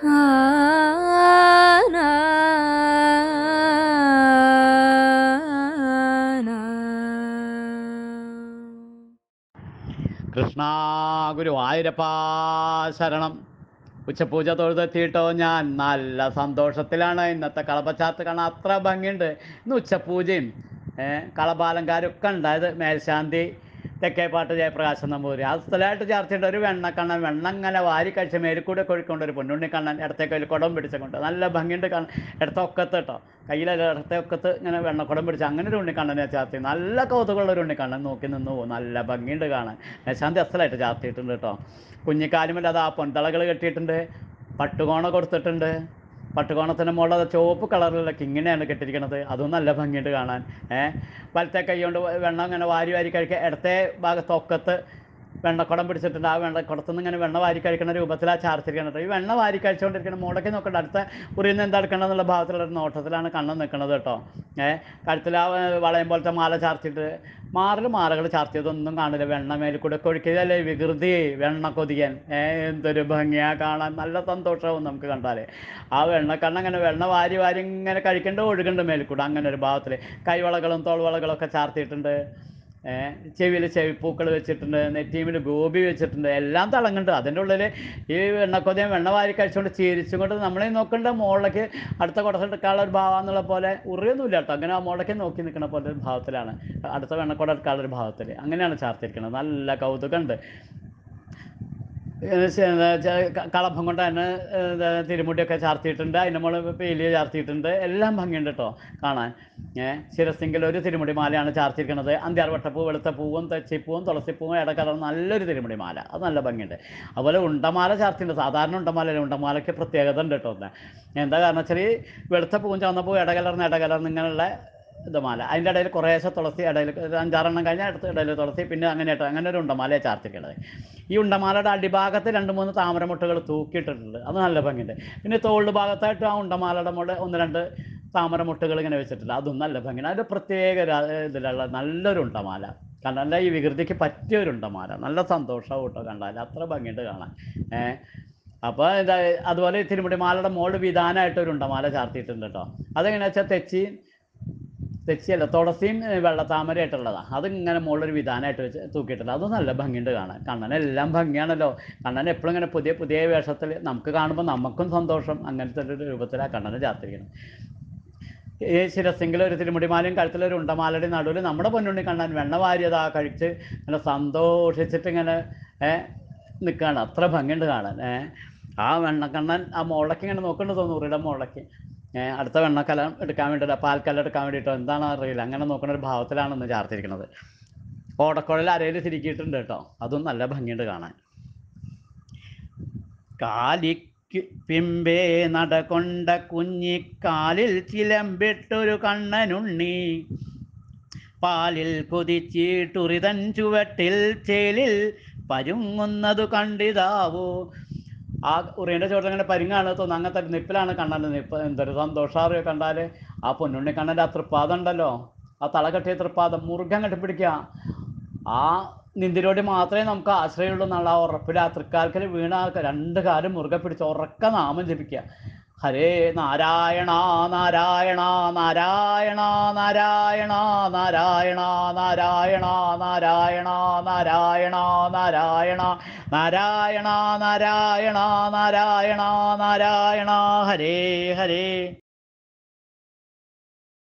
കൃഷ്ണ ഗുരുവായൂരപ്പാ ശരണം ഉച്ചപൂജ തൊഴുതെത്തിയിട്ടോ ഞാൻ നല്ല സന്തോഷത്തിലാണ് ഇന്നത്തെ കളപ്പച്ചാത്ത് കാണാൻ അത്ര ഭംഗിയുണ്ട് ഇന്ന് ഉച്ചപൂജയും ഏ, കളഭാലങ്കാരൊക്കെ ഉണ്ടായത് മേൽശാന്തി തെക്കേപ്പാട്ട് ജയപ്രകാശൻ നമ്പൂരി ആ സ്ഥലമായിട്ട് ചേർത്തിട്ട് ഒരു വെണ്ണക്കണ്ണൻ വെണ്ണ ഇങ്ങനെ വാരി കഴിച്ച മേലിക്കൂടെ കൊഴിക്കൊണ്ട് ഒരു പൊന്നുണ്ണി കണ്ണൻ ഇടത്തെ കയ്യിൽ കുടം പിടിച്ചുകൊണ്ട് നല്ല ഭംഗിയുണ്ട് കാണാൻ ഇടത്തെ ഒക്കത്ത് കേട്ടോ കയ്യിലല്ല ഇടത്തെ ഒക്കത്ത് ഇങ്ങനെ വെണ്ണക്കുടം പിടിച്ച് അങ്ങനെ ഒരു ഉണ്ണിക്കണ്ണനെ ചാർത്തി നല്ല കൗതുകമുള്ള ഒരു ഉണ്ണിക്കണ്ണൻ നോക്കി നിന്ന് പോകും നല്ല ഭംഗിയുണ്ട് കാണാൻ മേശാന്തി അസലായിട്ട് ചാർത്തിയിട്ടുണ്ട് കേട്ടോ കുഞ്ഞിക്കാലുമല്ല അത് ആ പൊന്തളകൾ കെട്ടിയിട്ടുണ്ട് പട്ടുകോണ കൊടുത്തിട്ടുണ്ട് പട്ടുകോണത്തിൻ്റെ മുകളിൽ അത് ചുവപ്പ് കളറിലുള്ള കിങ്ങിനെയാണ് കെട്ടിയിരിക്കുന്നത് അതും നല്ല ഭംഗിയുണ്ട് കാണാൻ ഏഹ് വലത്തെ കൈ കൊണ്ട് വെള്ളം ഇങ്ങനെ വാരി വാരി കഴിക്കുക ഇടത്തെ ഭാഗത്ത് ഒക്കത്ത് വെണ്ണക്കുടം പിടിച്ചിട്ടുണ്ട് ആ വെണ്ണക്കുടത്തുനിന്ന് ഇങ്ങനെ വെണ്ണ വാരി കഴിക്കുന്ന രൂപത്തിലാണ് ചാർത്തിരിക്കുന്നത് ഈ വെണ്ണ വാരി കഴിച്ചുകൊണ്ടിരിക്കുന്ന മുടക്കി നോക്കണ്ട അടുത്ത ഉറിയിൽ നിന്ന് എന്താ എടുക്കണം എന്നുള്ള ഭാഗത്തിലുള്ള ഒരു നോട്ടത്തിലാണ് കണ്ണ് നിൽക്കുന്നത് കേട്ടോ ഏഹ് കഴുത്തിൽ ആ ഏർ, വളയം പോലത്തെ മാല ചാർത്തിയിട്ട് മാറിൽ മാലകൾ ചാർത്തിയതൊന്നും കാണില്ല വെണ്ണ മേലിൽ കൂടെ കൊഴിക്കുകയല്ലേ വികൃതി വെണ്ണ കൊതിയൻ ഏഹ് എന്തൊരു ഭംഗിയാ കാണാൻ നല്ല സന്തോഷമാവും നമുക്ക് കണ്ടാൽ ആ വെണ്ണക്കണ്ണ അങ്ങനെ വെണ്ണ വാരി വാരി ഇങ്ങനെ കഴിക്കേണ്ട ഒഴുകുന്നുണ്ട് മേലിൽ കൂടെ അങ്ങനെ ഒരു ഭാഗത്തിൽ കൈവളകളും തോൾവളകളും ഒക്കെ ചാർത്തിയിട്ടുണ്ട് ചെവിയിൽ ചെവിപ്പൂക്കൾ വെച്ചിട്ടുണ്ട് നെറ്റീമിൽ ഗോപി വെച്ചിട്ടുണ്ട് എല്ലാം തിളങ്ങുന്നുണ്ട് അതിൻ്റെ ഉള്ളിൽ ഈ വെണ്ണക്കൊതിയും വെണ്ണ വാരി കഴിച്ചുകൊണ്ട് ചിരിച്ചും കൊണ്ട് നമ്മളെ നോക്കേണ്ട മുകളിലേക്ക് അടുത്ത കുടത്തെടുക്കാനുള്ള ഒരു ഭാവം എന്നുള്ള പോലെ ഉറിയൊന്നുമില്ല കേട്ടോ അങ്ങനെ ആ മുകളിലേക്ക് നോക്കി നിൽക്കുന്ന പോലെ ഒരു ഭാവത്തിലാണ് അടുത്ത വെണ്ണക്കുട എടുക്കാനുള്ള ഒരു ഭാവത്തിൽ അങ്ങനെയാണ് ചാർത്തിരിക്കുന്നത് നല്ല കൗതുകമുണ്ട് ഏഹ് ചെ- ചെ- ക- കളഭം കൊണ്ട് തന്നെ ഏഹ് തിരുമുടിയൊക്കെ ചാർത്തിയിട്ടുണ്ട് അതിൻ്റെ മുകളിൽ പേലിയ ചാർത്തിയിട്ടുണ്ട് എല്ലാം ഭംഗിയുണ്ട് കേട്ടോ കാണാൻ ഏഹ് ശിരസിങ്കിൽ ഒരു തിരുമുടി മാലയാണ് ചാർത്തിയിരിക്കുന്നത് അന്ത്യാർവട്ടപ്പൂ വെളുത്ത പൂവും തെച്ചിപ്പൂവും തുളസിപ്പൂവും ഇടക്കലർ നല്ലൊരു തിരുമുടി മാല അത് നല്ല ഭംഗിയുണ്ട് അതുപോലെ ഉണ്ടമാല ചാർത്തിയിട്ടുണ്ട് സാധാരണ ഉണ്ടമാല ഉണ്ടമാലയ്ക്ക് പ്രത്യേകത ഉണ്ട് കേട്ടോ ഒന്ന് എന്താ കാരണം വെച്ചാൽ ഈ വെളുത്ത പൂവും ചുവന്ന പൂവും ഇടകലർന്ന് ഇടകലർന്ന് ഇങ്ങനെയുള്ള ഇത് മാല അതിൻ്റെ ഇടയിൽ കുറേശ്ശെ തുളസി ഇടയിൽ ഒരു അഞ്ചാറെണ്ണം കഴിഞ്ഞാൽ അടുത്ത ഇടയിൽ തുളസി പിന്നെ അങ്ങനെ ആയിട്ട് അങ്ങനെ ഒരു ഉണ്ടമാലയെ ചാർത്തിക്കുന്നത് ഈ ഉണ്ടമാലയുടെ അടിഭാഗത്ത് രണ്ട് മൂന്ന് താമരമുട്ടുകൾ തൂക്കിയിട്ടിട്ടുണ്ട് അത് നല്ല ഭംഗിയുണ്ട് പിന്നെ തോളിൽ ഭാഗത്തായിട്ട് ആ ഉണ്ടമാലയുടെ മുകളിൽ ഒന്ന് രണ്ട് താമരമുട്ടുകൾ ഇങ്ങനെ വെച്ചിട്ടുണ്ട് അതും നല്ല ഭംഗിയുണ്ട് അതിൻ്റെ പ്രത്യേക ഒരു ഇതിലുള്ള നല്ലൊരു ഉണ്ടമാല കണ്ടാൽ ഈ വികൃതിക്ക് പറ്റിയ ഒരു ഉണ്ടമാല നല്ല സന്തോഷവും കേട്ടോ കണ്ടാൽ അത്ര ഭംഗിയുണ്ട് കാണാൻ ഏഹ് അപ്പോൾ എന്താ അതുപോലെ ഈ തിരുമുടി മാലയുടെ മുകളിൽ വിധാനമായിട്ട് ഒരു ഉണ്ടമാല ചാർത്തിയിട്ടുണ്ട് കേട്ടോ അതെങ്ങനെയാ വെച്ചാൽ തെച്ചി തെച്ചിയല്ല തുളസിയും ഏ, വെള്ളത്താമരയായിട്ടുള്ളതാണ് അതിങ്ങനെ മുകളിലൊരു വിധാനമായിട്ട് വെച്ച് തൂക്കിയിട്ടുണ്ട് അതും നല്ല ഭംഗിയുണ്ട് കാണാൻ കണ്ണനെല്ലാം ഭംഗിയാണല്ലോ കണ്ണൻ എപ്പോഴും ഇങ്ങനെ പുതിയ പുതിയ വേഷത്തിൽ നമുക്ക് കാണുമ്പോൾ നമുക്കും സന്തോഷം അങ്ങനത്തെ ഒരു രൂപത്തിലാണ് കണ്ണനെ ചാർത്തിരിക്കുന്നത് ഈ ശിരസിങ്കിൽ ഒരു തിരുമുടിമാലയും കഴുത്തിലൊരു ഉണ്ടമാലയുടെ നടുവിൽ നമ്മുടെ പൊന്നുണ്ണി കണ്ണൻ വെണ്ണ വാരിയതാ കഴിച്ച് ഇങ്ങനെ സന്തോഷിച്ചിട്ട് ഇങ്ങനെ ഏ നിൽക്കുകയാണ് അത്ര ഭംഗിയുണ്ട് കാണാൻ ഏ ആ വെണ്ണക്കണ്ണൻ ആ മുളയ്ക്ക് ഇങ്ങനെ നോക്കേണ്ടത് തോന്നുന്നു ഉറിയുടെ മുളയ്ക്ക് ഏ അടുത്ത വെണ്ണക്കലം എടുക്കാൻ വേണ്ടിയിട്ട് പാൽക്കലം എടുക്കാൻ വേണ്ടിയിട്ടോ എന്താണ് അറിയില്ല അങ്ങനെ നോക്കുന്ന ഒരു ഭാവത്തിലാണ് ഇന്ന് ചാർത്തിരിക്കുന്നത് ഓടക്കുഴൽ അരയിൽ തിരിക്കിയിട്ടുണ്ട് കേട്ടോ അതും നല്ല ഭംഗിയുണ്ട് കാണാൻ കാലിക്ക് പിമ്പേ നടകൊണ്ട കുഞ്ഞിക്കാലിൽ ചിലമ്പിട്ടൊരു കണ്ണനുണ്ണി പാലിൽ കൊതിച്ചിട്ടുറിതൻ ചുവട്ടിൽ ചേലിൽ പരുങ്ങുന്നതു കണ്ടിതാവൂ ആ ഉറിയൻ്റെ ചുവട്ടിൽ അങ്ങനെ പരിങ്ങാണ് തോന്നുന്നു അങ്ങനത്തെ ഒരു നിപ്പിലാണ് കണ്ണൻ്റെ നിപ്പ് എന്തൊരു സന്തോഷാറിയോ കണ്ടാൽ ആ പൊന്നുണ്ണി കണ്ണൻ്റെ ആ തൃപ്പാദം ഉണ്ടല്ലോ ആ തള കെട്ടിയ തൃപ്പാദം മുറുകൻ കെട്ടിപ്പിടിക്കുക ആ നിന്തിരോടി മാത്രമേ നമുക്ക് ആശ്രയമുള്ളൂ എന്നുള്ള ആ ഉറപ്പിൽ ആ തൃക്കാൽക്കൽ വീണ ആ രണ്ട് കാലും മുറുകെ പിടിച്ച് ഉറക്ക നാമം ജപിക്കുക ഹരേ നാരായണ നാരായണ നാരായണ നാരായണ നാരായണ നാരായണ നാരായണ നാരായണ നാരായണ നാരായണ നാരായണ നാരായണ നാരായണ ഹരേ ഹരേ